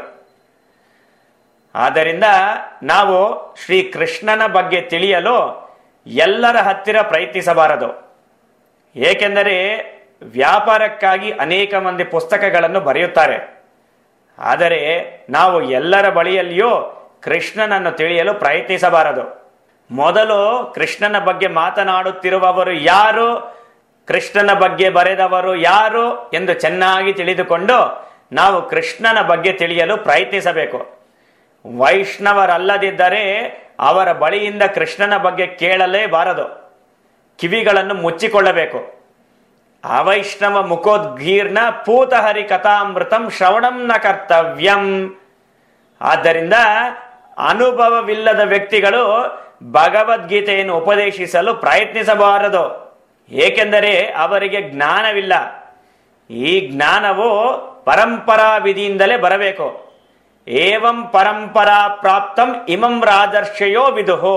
ಆದ್ದರಿಂದ ನಾವು ಶ್ರೀ ಕೃಷ್ಣನ ಬಗ್ಗೆ ತಿಳಿಯಲು ಎಲ್ಲರ ಹತ್ತಿರ ಪ್ರಯತ್ನಿಸಬಾರದು ಏಕೆಂದರೆ ವ್ಯಾಪಾರಕ್ಕಾಗಿ ಅನೇಕ ಮಂದಿ ಪುಸ್ತಕಗಳನ್ನು ಬರೆಯುತ್ತಾರೆ ಆದರೆ ನಾವು ಎಲ್ಲರ ಬಳಿಯಲ್ಲಿಯೂ ಕೃಷ್ಣನನ್ನು ತಿಳಿಯಲು ಪ್ರಯತ್ನಿಸಬಾರದು ಮೊದಲು ಕೃಷ್ಣನ ಬಗ್ಗೆ ಮಾತನಾಡುತ್ತಿರುವವರು ಯಾರು ಕೃಷ್ಣನ ಬಗ್ಗೆ ಬರೆದವರು ಯಾರು ಎಂದು ಚೆನ್ನಾಗಿ ತಿಳಿದುಕೊಂಡು ನಾವು ಕೃಷ್ಣನ ಬಗ್ಗೆ ತಿಳಿಯಲು ಪ್ರಯತ್ನಿಸಬೇಕು ವೈಷ್ಣವರಲ್ಲದಿದ್ದರೆ ಅವರ ಬಳಿಯಿಂದ ಕೃಷ್ಣನ ಬಗ್ಗೆ ಕೇಳಲೇಬಾರದು ಕಿವಿಗಳನ್ನು ಮುಚ್ಚಿಕೊಳ್ಳಬೇಕು ಅವೈಷ್ಣವ ಮುಖೋದ್ಗೀರ್ನ ಪೂತಹರಿ ಕಥಾಮೃತಂ ಶ್ರವಣಂ ನ ಕರ್ತವ್ಯಂ ಆದ್ದರಿಂದ ಅನುಭವವಿಲ್ಲದ ವ್ಯಕ್ತಿಗಳು ಭಗವದ್ಗೀತೆಯನ್ನು ಉಪದೇಶಿಸಲು ಪ್ರಯತ್ನಿಸಬಾರದು ಏಕೆಂದರೆ ಅವರಿಗೆ ಜ್ಞಾನವಿಲ್ಲ ಈ ಜ್ಞಾನವು ಪರಂಪರಾ ವಿಧಿಯಿಂದಲೇ ಬರಬೇಕು ಏವಂ ಪರಂಪರಾ ಪ್ರಾಪ್ತಂ ಇಮಂ ರಾಜರ್ಷಯೋ ವಿದುಹೋ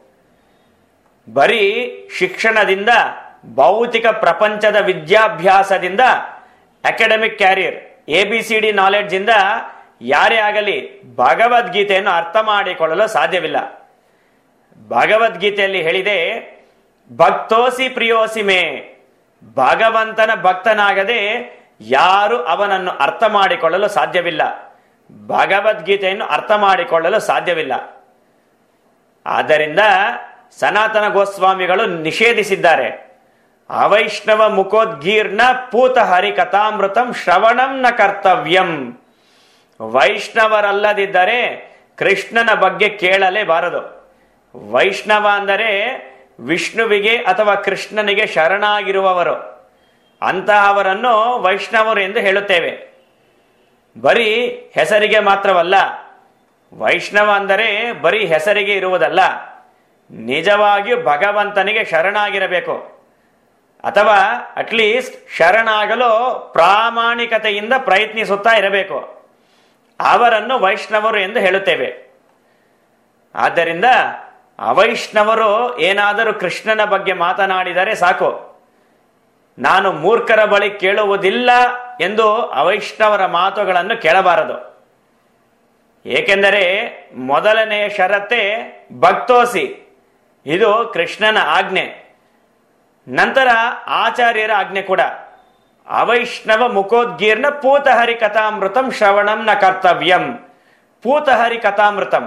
ಬರೀ ಶಿಕ್ಷಣದಿಂದ ಭೌತಿಕ ಪ್ರಪಂಚದ ವಿದ್ಯಾಭ್ಯಾಸದಿಂದ academic career A B C D knowledge ಇಂದ ಯಾರೇ ಆಗಲಿ ಭಗವದ್ಗೀತೆಯನ್ನು ಅರ್ಥ ಮಾಡಿಕೊಳ್ಳಲು ಸಾಧ್ಯವಿಲ್ಲ ಭಗವದ್ಗೀತೆಯಲ್ಲಿ ಹೇಳಿದೆ ಭಕ್ತೋಸಿ ಪ್ರಿಯೋಸಿ ಮೇ ಭಗವಂತನ ಭಕ್ತನಾಗದೆ ಯಾರು ಅವನನ್ನು ಅರ್ಥ ಮಾಡಿಕೊಳ್ಳಲು ಸಾಧ್ಯವಿಲ್ಲ ಭಗವದ್ಗೀತೆಯನ್ನು ಅರ್ಥ ಮಾಡಿಕೊಳ್ಳಲು ಸಾಧ್ಯವಿಲ್ಲ ಆದ್ದರಿಂದ ಸನಾತನ ಗೋಸ್ವಾಮಿಗಳು ನಿಷೇಧಿಸಿದ್ದಾರೆ ಅವೈಷ್ಣವ ಮುಖೋದ್ಗೀರ್ನ ಪೂತ ಹರಿ ಕಥಾಮೃತಂ ಶ್ರವಣಂ ನ ಕರ್ತವ್ಯಂ ವೈಷ್ಣವರಲ್ಲದಿದ್ದರೆ ಕೃಷ್ಣನ ಬಗ್ಗೆ ಕೇಳಲೇಬಾರದು ವೈಷ್ಣವ ಅಂದರೆ ವಿಷ್ಣುವಿಗೆ ಅಥವಾ ಕೃಷ್ಣನಿಗೆ ಶರಣಾಗಿರುವವರು ಅಂತಹವರನ್ನು ವೈಷ್ಣವರು ಎಂದು ಹೇಳುತ್ತೇವೆ ಬರೀ ಹೆಸರಿಗೆ ಮಾತ್ರವಲ್ಲ ವೈಷ್ಣವ ಅಂದರೆ ಬರೀ ಹೆಸರಿಗೆ ಇರುವುದಲ್ಲ ನಿಜವಾಗಿಯೂ ಭಗವಂತನಿಗೆ ಶರಣಾಗಿರಬೇಕು ಅಥವಾ ಅಟ್ಲೀಸ್ಟ್ ಶರಣಾಗಲು ಪ್ರಾಮಾಣಿಕತೆಯಿಂದ ಪ್ರಯತ್ನಿಸುತ್ತಾ ಇರಬೇಕು ಅವರನ್ನು ವೈಷ್ಣವರು ಎಂದು ಹೇಳುತ್ತೇವೆ ಆದ್ದರಿಂದ ಅವೈಷ್ಣವರು ಏನಾದರೂ ಕೃಷ್ಣನ ಬಗ್ಗೆ ಮಾತನಾಡಿದರೆ ಸಾಕು ನಾನು ಮೂರ್ಖರ ಬಳಿ ಕೇಳುವುದಿಲ್ಲ ಎಂದು ಅವೈಷ್ಣವರ ಮಾತುಗಳನ್ನು ಕೇಳಬಾರದು ಏಕೆಂದರೆ ಮೊದಲನೆಯ ಷರತ್ತೆ ಭಕ್ತೋಸಿ ಇದು ಕೃಷ್ಣನ ಆಜ್ಞೆ ನಂತರ ಆಚಾರ್ಯರ ಆಜ್ಞೆ ಕೂಡ ಅವೈಷ್ಣವ ಮುಖೋದ್ಗೀರ್ನ ಪೂತಹರಿ ಕಥಾಮೃತಂ ಶ್ರವಣಂ ನ ಕರ್ತವ್ಯಂ ಪೂತಹರಿ ಕಥಾಮೃತಂ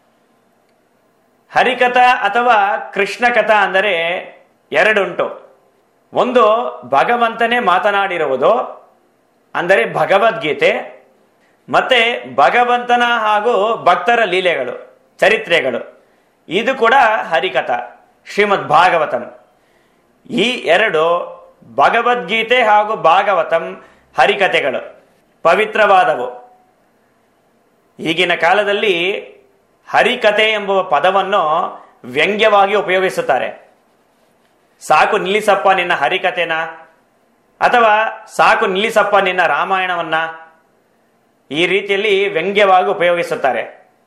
ಹರಿಕಥಾ ಅಥವಾ ಕೃಷ್ಣ ಕಥಾ ಅಂದರೆ ಎರಡುಂಟು ಒಂದು ಭಗವಂತನೇ ಮಾತನಾಡಿರುವುದು ಅಂದರೆ ಭಗವದ್ಗೀತೆ ಮತ್ತೆ ಭಗವಂತನ ಹಾಗೂ ಭಕ್ತರ ಲೀಲೆಗಳು ಚರಿತ್ರೆಗಳು ಇದು ಕೂಡ ಹರಿಕಥಾ ಶ್ರೀಮದ್ ಭಾಗವತಂ ಈ ಎರಡು ಭಗವದ್ಗೀತೆ ಹಾಗೂ ಭಾಗವತಂ ಹರಿಕಥೆಗಳು ಪವಿತ್ರವಾದವು ಈಗಿನ ಕಾಲದಲ್ಲಿ ಹರಿಕತೆ ಎಂಬುವ ಪದವನ್ನು ವ್ಯಂಗ್ಯವಾಗಿ ಉಪಯೋಗಿಸುತ್ತಾರೆ ಸಾಕು ನಿಲ್ಲಿಸಪ್ಪ ನಿನ್ನ ಹರಿಕತೆನ ಅಥವಾ ಸಾಕು ನಿಲ್ಲಿಸಪ್ಪ ನಿನ್ನ ರಾಮಾಯಣವನ್ನ ಈ ರೀತಿಯಲ್ಲಿ ವ್ಯಂಗ್ಯವಾಗಿ ಉಪಯೋಗಿಸುತ್ತಾರೆ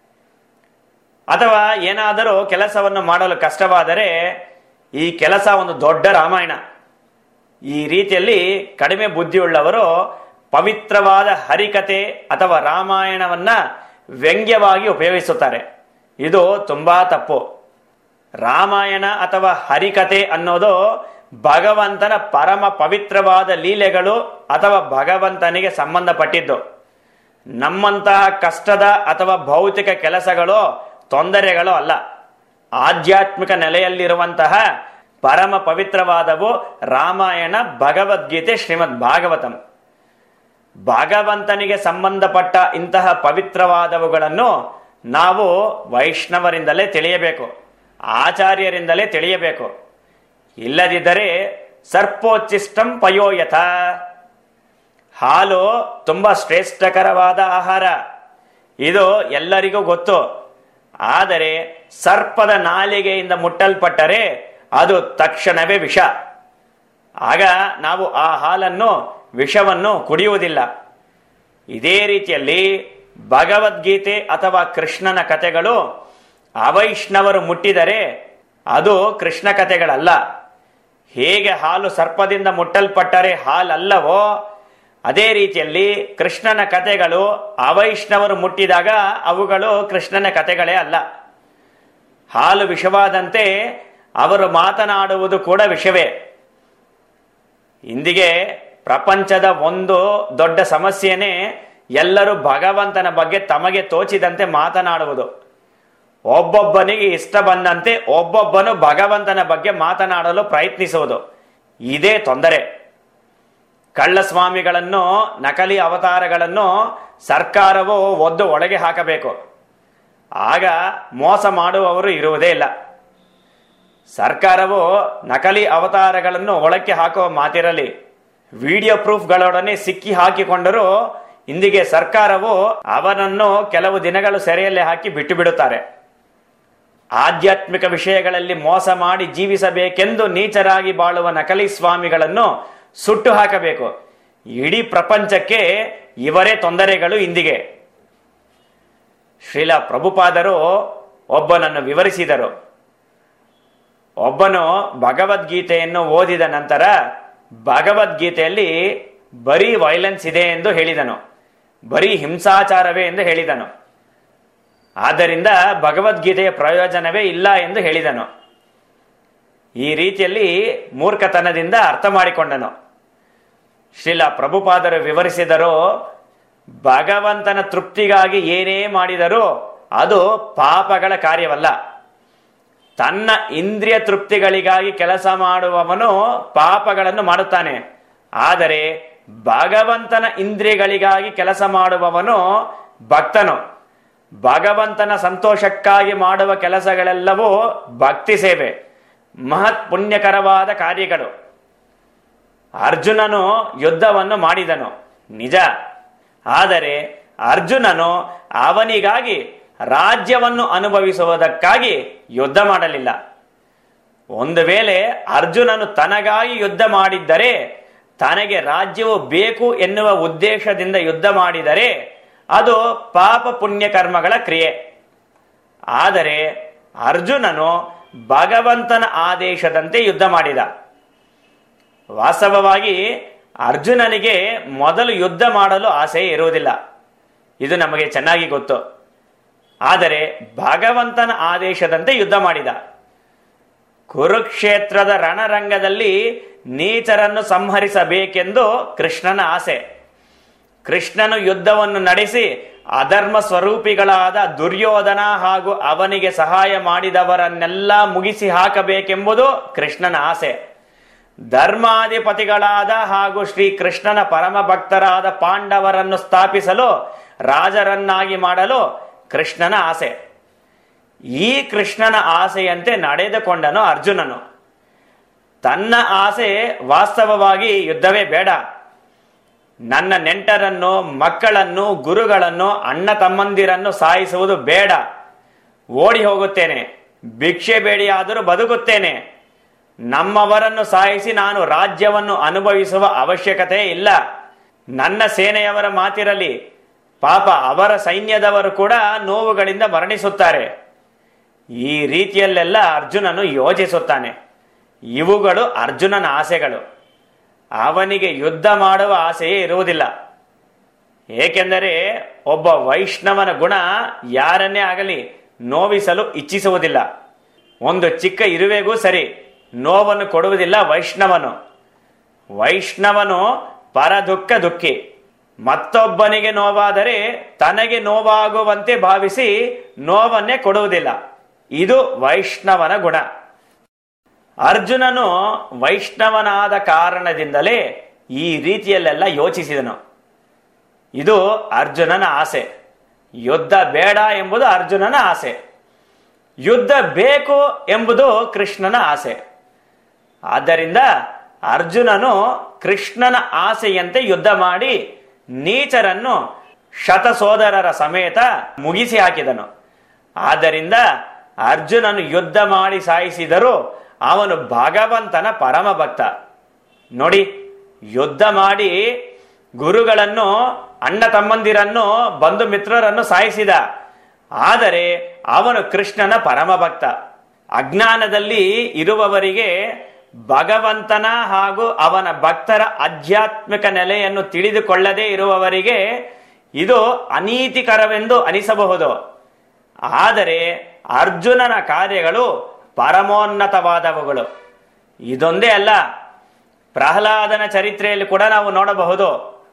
ಅಥವಾ ಏನಾದರೂ ಕೆಲಸವನ್ನು ಮಾಡಲು ಕಷ್ಟವಾದರೆ ಈ ಕೆಲಸ ಒಂದು ದೊಡ್ಡ ರಾಮಾಯಣ ಈ ರೀತಿಯಲ್ಲಿ ಕಡಿಮೆ ಬುದ್ಧಿಯುಳ್ಳವರು ಪವಿತ್ರವಾದ ಹರಿಕತೆ ಅಥವಾ ರಾಮಾಯಣವನ್ನ ವ್ಯಂಗ್ಯವಾಗಿ ಉಪಯೋಗಿಸುತ್ತಾರೆ ಇದು ತುಂಬಾ ತಪ್ಪು ರಾಮಾಯಣ ಅಥವಾ ಹರಿಕತೆ ಅನ್ನೋದು ಭಗವಂತನ ಪರಮ ಪವಿತ್ರವಾದ ಲೀಲೆಗಳು ಅಥವಾ ಭಗವಂತನಿಗೆ ಸಂಬಂಧಪಟ್ಟಿದ್ದು ನಮ್ಮಂತಹ ಕಷ್ಟದ ಅಥವಾ ಭೌತಿಕ ಕೆಲಸಗಳು ತೊಂದರೆಗಳು ಅಲ್ಲ ಆಧ್ಯಾತ್ಮಿಕ ನೆಲೆಯಲ್ಲಿರುವಂತಹ ಪರಮ ಪವಿತ್ರವಾದವು ರಾಮಾಯಣ ಭಗವದ್ಗೀತೆ ಶ್ರೀಮದ್ ಭಾಗವತಂ ಭಗವಂತನಿಗೆ ಸಂಬಂಧಪಟ್ಟ ಇಂತಹ ಪವಿತ್ರವಾದವುಗಳನ್ನು ನಾವು ವೈಷ್ಣವರಿಂದಲೇ ತಿಳಿಯಬೇಕು ಆಚಾರ್ಯರಿಂದಲೇ ತಿಳಿಯಬೇಕು ಇಲ್ಲದಿದ್ದರೆ ಸರ್ಪೋಚ್ಚಿಷ್ಟಂ ಪಯೋಯಥ ಹಾಲು ತುಂಬಾ ಶ್ರೇಷ್ಠಕರವಾದ ಆಹಾರ ಇದು ಎಲ್ಲರಿಗೂ ಗೊತ್ತು ಆದರೆ ಸರ್ಪದ ನಾಲಿಗೆಯಿಂದ ಮುಟ್ಟಲ್ಪಟ್ಟರೆ ಅದು ತಕ್ಷಣವೇ ವಿಷ ಆಗ ನಾವು ಆ ಹಾಲನ್ನು ವಿಷವನ್ನು ಕುಡಿಯುವುದಿಲ್ಲ ಇದೇ ರೀತಿಯಲ್ಲಿ ಭಗವದ್ಗೀತೆ ಅಥವಾ ಕೃಷ್ಣನ ಕಥೆಗಳು ಅವೈಷ್ಣವರು ಮುಟ್ಟಿದರೆ ಅದು ಕೃಷ್ಣ ಕಥೆಗಳಲ್ಲ ಹೇಗೆ ಹಾಲು ಸರ್ಪದಿಂದ ಮುಟ್ಟಲ್ಪಟ್ಟರೆ ಹಾಲಲ್ಲವೋ ಅದೇ ರೀತಿಯಲ್ಲಿ ಕೃಷ್ಣನ ಕಥೆಗಳು ಅವೈಷ್ಣವರು ಮುಟ್ಟಿದಾಗ ಅವುಗಳು ಕೃಷ್ಣನ ಕಥೆಗಳೇ ಅಲ್ಲ ಹಾಲು ವಿಷವಾದಂತೆ ಅವರು ಮಾತನಾಡುವುದು ಕೂಡ ವಿಷವೇ ಇಂದಿಗೆ ಪ್ರಪಂಚದ ಒಂದು ದೊಡ್ಡ ಸಮಸ್ಯೆನೇ ಎಲ್ಲರೂ ಭಗವಂತನ ಬಗ್ಗೆ ತಮಗೆ ತೋಚಿದಂತೆ ಮಾತನಾಡುವುದು ಒಬ್ಬೊಬ್ಬನಿಗೆ ಇಷ್ಟ ಬಂದಂತೆ ಒಬ್ಬೊಬ್ಬನು ಭಗವಂತನ ಬಗ್ಗೆ ಮಾತನಾಡಲು ಪ್ರಯತ್ನಿಸುವುದು ಇದೇ ತೊಂದರೆ ಕಳ್ಳಸ್ವಾಮಿಗಳನ್ನು ನಕಲಿ ಅವತಾರಗಳನ್ನು ಸರ್ಕಾರವು ಒದ್ದು ಒಳಗೆ ಹಾಕಬೇಕು ಆಗ ಮೋಸ ಮಾಡುವವರು ಇರುವುದೇ ಇಲ್ಲ ಸರ್ಕಾರವು ನಕಲಿ ಅವತಾರಗಳನ್ನು ಒಳಕ್ಕೆ ಹಾಕುವ ಮಾತಿರಲಿ ವಿಡಿಯೋ ಪ್ರೂಫ್ಗಳೊಡನೆ ಸಿಕ್ಕಿ ಹಾಕಿಕೊಂಡರೂ ಇಂದಿಗೆ ಸರ್ಕಾರವು ಅವನನ್ನು ಕೆಲವು ದಿನಗಳು ಸೆರೆಯಲ್ಲಿ ಹಾಕಿ ಬಿಟ್ಟು ಬಿಡುತ್ತಾರೆ ಆಧ್ಯಾತ್ಮಿಕ ವಿಷಯಗಳಲ್ಲಿ ಮೋಸ ಮಾಡಿ ಜೀವಿಸಬೇಕೆಂದು ನೀಚರಾಗಿ ಬಾಳುವ ನಕಲಿ ಸ್ವಾಮಿಗಳನ್ನು ಸುಟ್ಟು ಹಾಕಬೇಕು ಇಡೀ ಪ್ರಪಂಚಕ್ಕೆ ಇವರೇ ತೊಂದರೆಗಳು ಇಂದಿಗೆ ಶ್ರೀಲ ಪ್ರಭುಪಾದರು ಒಬ್ಬನನ್ನು ವಿವರಿಸಿದರು ಒಬ್ಬನು ಭಗವದ್ಗೀತೆಯನ್ನು ಓದಿದ ನಂತರ ಭಗವದ್ಗೀತೆಯಲ್ಲಿ ಬರೀ ವೈಲೆನ್ಸ್ ಇದೆ ಎಂದು ಹೇಳಿದನು ಬರೀ ಹಿಂಸಾಚಾರವೇ ಎಂದು ಹೇಳಿದನು ಆದ್ದರಿಂದ ಭಗವದ್ಗೀತೆಯ ಪ್ರಯೋಜನವೇ ಇಲ್ಲ ಎಂದು ಹೇಳಿದನು ಈ ರೀತಿಯಲ್ಲಿ ಮೂರ್ಖತನದಿಂದ ಅರ್ಥ ಮಾಡಿಕೊಂಡನು ಶ್ರೀಲ ಪ್ರಭುಪಾದರು ವಿವರಿಸಿದರು ಭಗವಂತನ ತೃಪ್ತಿಗಾಗಿ ಏನೇ ಮಾಡಿದರೂ ಅದು ಪಾಪಗಳ ಕಾರ್ಯವಲ್ಲ ತನ್ನ ಇಂದ್ರಿಯ ತೃಪ್ತಿಗಳಿಗಾಗಿ ಕೆಲಸ ಮಾಡುವವನು ಪಾಪಗಳನ್ನು ಮಾಡುತ್ತಾನೆ ಆದರೆ ಭಗವಂತನ ಇಂದ್ರಿಯಗಳಿಗಾಗಿ ಕೆಲಸ ಮಾಡುವವನು ಭಕ್ತನು ಭಗವಂತನ ಸಂತೋಷಕ್ಕಾಗಿ ಮಾಡುವ ಕೆಲಸಗಳೆಲ್ಲವೂ ಭಕ್ತಿ ಸೇವೆ ಮಹತ್ ಪುಣ್ಯಕರವಾದ ಕಾರ್ಯಗಳು ಅರ್ಜುನನು ಯುದ್ಧವನ್ನು ಮಾಡಿದನು ನಿಜ ಆದರೆ ಅರ್ಜುನನು ಅವನಿಗಾಗಿ ರಾಜ್ಯವನ್ನು ಅನುಭವಿಸುವುದಕ್ಕಾಗಿ ಯುದ್ಧ ಮಾಡಲಿಲ್ಲ ಒಂದು ವೇಳೆ ಅರ್ಜುನನು ತನಗಾಗಿ ಯುದ್ಧ ಮಾಡಿದ್ದರೆ ತನಗೆ ರಾಜ್ಯವು ಬೇಕು ಎನ್ನುವ ಉದ್ದೇಶದಿಂದ ಯುದ್ಧ ಮಾಡಿದರೆ ಅದು ಪಾಪ ಪುಣ್ಯ ಕರ್ಮಗಳ ಕ್ರಿಯೆ ಆದರೆ ಅರ್ಜುನನು ಭಗವಂತನ ಆದೇಶದಂತೆ ಯುದ್ಧ ಮಾಡಿದ ವಾಸ್ತವವಾಗಿ ಅರ್ಜುನನಿಗೆ ಮೊದಲು ಯುದ್ಧ ಮಾಡಲು ಆಸೆ ಇರುವುದಿಲ್ಲ ಇದು ನಮಗೆ ಚೆನ್ನಾಗಿ ಗೊತ್ತು ಆದರೆ ಭಗವಂತನ ಆದೇಶದಂತೆ ಯುದ್ಧ ಮಾಡಿದ ಕುರುಕ್ಷೇತ್ರದ ರಣರಂಗದಲ್ಲಿ ನೀಚರನ್ನು ಸಂಹರಿಸಬೇಕೆಂದು ಕೃಷ್ಣನ ಆಸೆ ಕೃಷ್ಣನು ಯುದ್ಧವನ್ನು ನಡೆಸಿ ಅಧರ್ಮ ಸ್ವರೂಪಿಗಳಾದ ದುರ್ಯೋಧನ ಹಾಗೂ ಅವನಿಗೆ ಸಹಾಯ ಮಾಡಿದವರನ್ನೆಲ್ಲ ಮುಗಿಸಿ ಹಾಕಬೇಕೆಂಬುದು ಕೃಷ್ಣನ ಆಸೆ ಧರ್ಮಾಧಿಪತಿಗಳಾದ ಹಾಗೂ ಶ್ರೀ ಕೃಷ್ಣನ ಪರಮ ಭಕ್ತರಾದ ಪಾಂಡವರನ್ನು ಸ್ಥಾಪಿಸಲು ರಾಜರನ್ನಾಗಿ ಮಾಡಲು ಕೃಷ್ಣನ ಆಸೆ ಈ ಕೃಷ್ಣನ ಆಸೆಯಂತೆ ನಡೆದುಕೊಂಡನು ಅರ್ಜುನನು ತನ್ನ ಆಸೆ ವಾಸ್ತವವಾಗಿ ಯುದ್ಧವೇ ಬೇಡ ನನ್ನ ನೆಂಟರನ್ನು ಮಕ್ಕಳನ್ನು ಗುರುಗಳನ್ನು ಅಣ್ಣ ತಮ್ಮಂದಿರನ್ನು ಸಾಯಿಸುವುದು ಬೇಡ ಓಡಿ ಹೋಗುತ್ತೇನೆ ಭಿಕ್ಷೆ ಬೇಡಿಯಾದರೂ ಬದುಕುತ್ತೇನೆ ನಮ್ಮವರನ್ನು ಸಾಯಿಸಿ ನಾನು ರಾಜ್ಯವನ್ನು ಅನುಭವಿಸುವ ಅವಶ್ಯಕತೆ ಇಲ್ಲ ನನ್ನ ಸೇನೆಯವರ ಮಾತಿರಲಿ ಪಾಪ ಅವರ ಸೈನ್ಯದವರು ಕೂಡ ನೋವುಗಳಿಂದ ಮರಣಿಸುತ್ತಾರೆ ಈ ರೀತಿಯಲ್ಲೆಲ್ಲ ಅರ್ಜುನನು ಯೋಚಿಸುತ್ತಾನೆ ಇವುಗಳು ಅರ್ಜುನನ ಆಸೆಗಳು ಅವನಿಗೆ ಯುದ್ಧ ಮಾಡುವ ಆಸೆಯೇ ಇರುವುದಿಲ್ಲ ಏಕೆಂದರೆ ಒಬ್ಬ ವೈಷ್ಣವನ ಗುಣ ಯಾರನ್ನೇ ಆಗಲಿ ನೋವಿಸಲು ಇಚ್ಛಿಸುವುದಿಲ್ಲ ಒಂದು ಚಿಕ್ಕ ಇರುವೆಗೂ ಸರಿ ನೋವನ್ನು ಕೊಡುವುದಿಲ್ಲ ವೈಷ್ಣವನು ವೈಷ್ಣವನು ಪರದುಃಖ ದುಃಖಿ ಮತ್ತೊಬ್ಬನಿಗೆ ನೋವಾದರೆ ತನಗೆ ನೋವಾಗುವಂತೆ ಭಾವಿಸಿ ನೋವನ್ನೇ ಕೊಡುವುದಿಲ್ಲ ಇದು ವೈಷ್ಣವನ ಗುಣ ಅರ್ಜುನನು ವೈಷ್ಣವನಾದ ಕಾರಣದಿಂದಲೇ ಈ ರೀತಿಯಲ್ಲೆಲ್ಲ ಯೋಚಿಸಿದನು ಇದು ಅರ್ಜುನನ ಆಸೆ ಯುದ್ಧ ಬೇಡ ಎಂಬುದು ಅರ್ಜುನನ ಆಸೆ ಯುದ್ಧ ಬೇಕು ಎಂಬುದು ಕೃಷ್ಣನ ಆಸೆ ಆದ್ದರಿಂದ ಅರ್ಜುನನು ಕೃಷ್ಣನ ಆಸೆಯಂತೆ ಯುದ್ಧ ಮಾಡಿ ನೀಚರನ್ನು ಶತಸೋದರರ ಸಮೇತ ಮುಗಿಸಿ ಹಾಕಿದನು ಆದ್ದರಿಂದ ಅರ್ಜುನನು ಯುದ್ಧ ಮಾಡಿ ಸಾಯಿಸಿದರೂ ಅವನು ಭಗವಂತನ ಪರಮ ಭಕ್ತ ನೋಡಿ ಯುದ್ಧ ಮಾಡಿ ಗುರುಗಳನ್ನು ಅಣ್ಣ ತಮ್ಮಂದಿರನ್ನು ಬಂಧು ಮಿತ್ರರನ್ನು ಸಾಯಿಸಿದ ಆದರೆ ಅವನು ಕೃಷ್ಣನ ಪರಮ ಭಕ್ತ ಅಜ್ಞಾನದಲ್ಲಿ ಇರುವವರಿಗೆ ಭಗವಂತನ ಹಾಗೂ ಅವನ ಭಕ್ತರ ಆಧ್ಯಾತ್ಮಿಕ ನೆಲೆಯನ್ನು ತಿಳಿದುಕೊಳ್ಳದೇ ಇರುವವರಿಗೆ ಇದು ಅನೀತಿಕರವೆಂದು ಅನಿಸಬಹುದು ಆದರೆ ಅರ್ಜುನನ ಕಾರ್ಯಗಳು ಪರಮೋನ್ನತವಾದವುಗಳು ಇದೊಂದೇ ಅಲ್ಲ ಪ್ರಹ್ಲಾದನ ಚರಿತ್ರೆಯಲ್ಲಿ ಕೂಡ ನಾವು ನೋಡಬಹುದು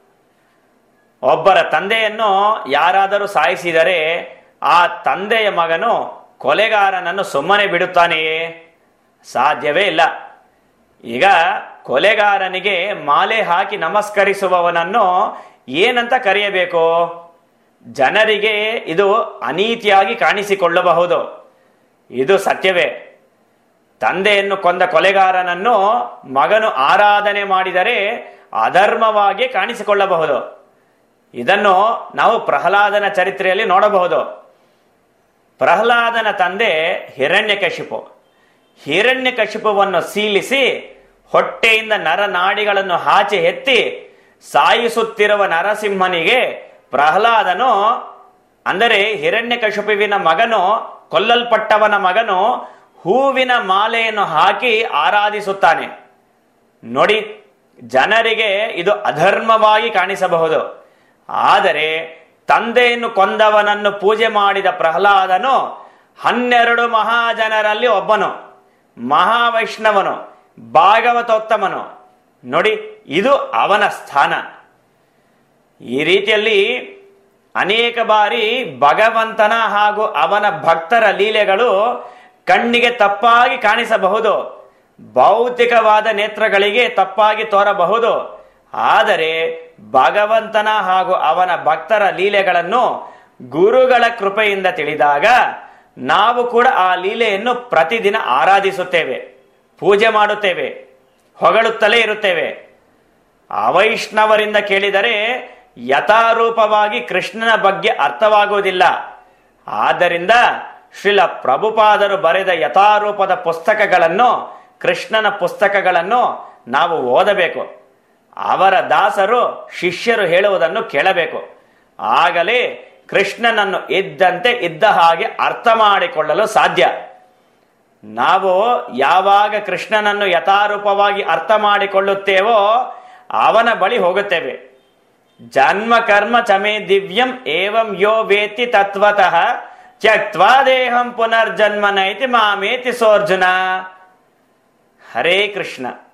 ಒಬ್ಬರ ತಂದೆಯನ್ನು ಯಾರಾದರೂ ಸಾಯಿಸಿದರೆ ಆ ತಂದೆಯ ಮಗನು ಕೊಲೆಗಾರನನ್ನು ಸುಮ್ಮನೆ ಬಿಡುತ್ತಾನೆಯೇ ಸಾಧ್ಯವೇ ಇಲ್ಲ ಈಗ ಕೊಲೆಗಾರನಿಗೆ ಮಾಲೆ ಹಾಕಿ ನಮಸ್ಕರಿಸುವವನನ್ನು ಏನಂತ ಕರೆಯಬೇಕು ಜನರಿಗೆ ಇದು ಅನೀತಿಯಾಗಿ ಕಾಣಿಸಿಕೊಳ್ಳಬಹುದು ಇದು ಸತ್ಯವೇ ತಂದೆಯನ್ನು ಕೊಂದ ಕೊಲೆಗಾರನನ್ನು ಮಗನು ಆರಾಧನೆ ಮಾಡಿದರೆ ಅಧರ್ಮವಾಗಿ ಕಾಣಿಸಿಕೊಳ್ಳಬಹುದು ಇದನ್ನು ನಾವು ಪ್ರಹ್ಲಾದನ ಚರಿತ್ರೆಯಲ್ಲಿ ನೋಡಬಹುದು ಪ್ರಹ್ಲಾದನ ತಂದೆ ಹಿರಣ್ಯಕಶಿಪು ಹಿರಣ್ಯಕಶಿಪುವನ್ನು ಸೀಲಿಸಿ ಹೊಟ್ಟೆಯಿಂದ ನರನಾಡಿಗಳನ್ನು ಆಚೆ ಎತ್ತಿ ಸಾಯಿಸುತ್ತಿರುವ ನರಸಿಂಹನಿಗೆ ಪ್ರಹ್ಲಾದನು ಅಂದರೆ ಹಿರಣ್ಯಕಶಿಪುವಿನ ಮಗನು ಕೊಲ್ಲಲ್ಪಟ್ಟವನ ಮಗನು ಹೂವಿನ ಮಾಲೆಯನ್ನು ಹಾಕಿ ಆರಾಧಿಸುತ್ತಾನೆ ನೋಡಿ ಜನರಿಗೆ ಇದು ಅಧರ್ಮವಾಗಿ ಕಾಣಿಸಬಹುದು ಆದರೆ ತಂದೆಯನ್ನು ಕೊಂದವನನ್ನು ಪೂಜೆ ಮಾಡಿದ ಪ್ರಹ್ಲಾದನು ಹನ್ನೆರಡು ಮಹಾಜನರಲ್ಲಿ ಒಬ್ಬನು ಮಹಾವೈಷ್ಣವನು ಭಾಗವತೋತ್ತಮನು ನೋಡಿ ಇದು ಅವನ ಸ್ಥಾನ ಈ ರೀತಿಯಲ್ಲಿ ಅನೇಕ ಬಾರಿ ಭಗವಂತನ ಹಾಗೂ ಅವನ ಭಕ್ತರ ಲೀಲೆಗಳು ಕಣ್ಣಿಗೆ ತಪ್ಪಾಗಿ ಕಾಣಿಸಬಹುದು ಭೌತಿಕವಾದ ನೇತ್ರಗಳಿಗೆ ತಪ್ಪಾಗಿ ತೋರಬಹುದು ಆದರೆ ಭಗವಂತನ ಹಾಗೂ ಅವನ ಭಕ್ತರ ಲೀಲೆಗಳನ್ನು ಗುರುಗಳ ಕೃಪೆಯಿಂದ ತಿಳಿದಾಗ ನಾವು ಕೂಡ ಆ ಲೀಲೆಯನ್ನು ಪ್ರತಿದಿನ ಆರಾಧಿಸುತ್ತೇವೆ ಪೂಜೆ ಮಾಡುತ್ತೇವೆ ಹೊಗಳುತ್ತಲೇ ಇರುತ್ತೇವೆ ಅವೈಷ್ಣವರಿಂದ ಕೇಳಿದರೆ ಯಥಾರೂಪವಾಗಿ ಕೃಷ್ಣನ ಬಗ್ಗೆ ಅರ್ಥವಾಗುವುದಿಲ್ಲ ಆದ್ದರಿಂದ ಶ್ರೀಲ ಪ್ರಭುಪಾದರು ಬರೆದ ಯಥಾರೂಪದ ಪುಸ್ತಕಗಳನ್ನು ಕೃಷ್ಣನ ಪುಸ್ತಕಗಳನ್ನು ನಾವು ಓದಬೇಕು ಅವರ ದಾಸರು ಶಿಷ್ಯರು ಹೇಳುವುದನ್ನು ಕೇಳಬೇಕು ಆಗಲೇ ಕೃಷ್ಣನನ್ನು ಇದ್ದಂತೆ ಇದ್ದ ಹಾಗೆ ಅರ್ಥ ಮಾಡಿಕೊಳ್ಳಲು ಸಾಧ್ಯ ನಾವು ಯಾವಾಗ ಕೃಷ್ಣನನ್ನು ಯಥಾರೂಪವಾಗಿ ಅರ್ಥ ಮಾಡಿಕೊಳ್ಳುತ್ತೇವೋ ಅವನ ಬಳಿ ಹೋಗುತ್ತೇವೆ ಜನ್ಮ ಕರ್ಮ ಚಮೇ ದಿವ್ಯಂ ಏವಂ ಯೋ ವೇತಿ ತತ್ವತಃ ತ್ಯಕ್ವಾ ದೇಹಂ ಪುನರ್ಜನ್ಮ ನೈತಿ ಮಾಮೇತಿ ಸೋರ್ಜುನ ಹರೇ ಕೃಷ್ಣ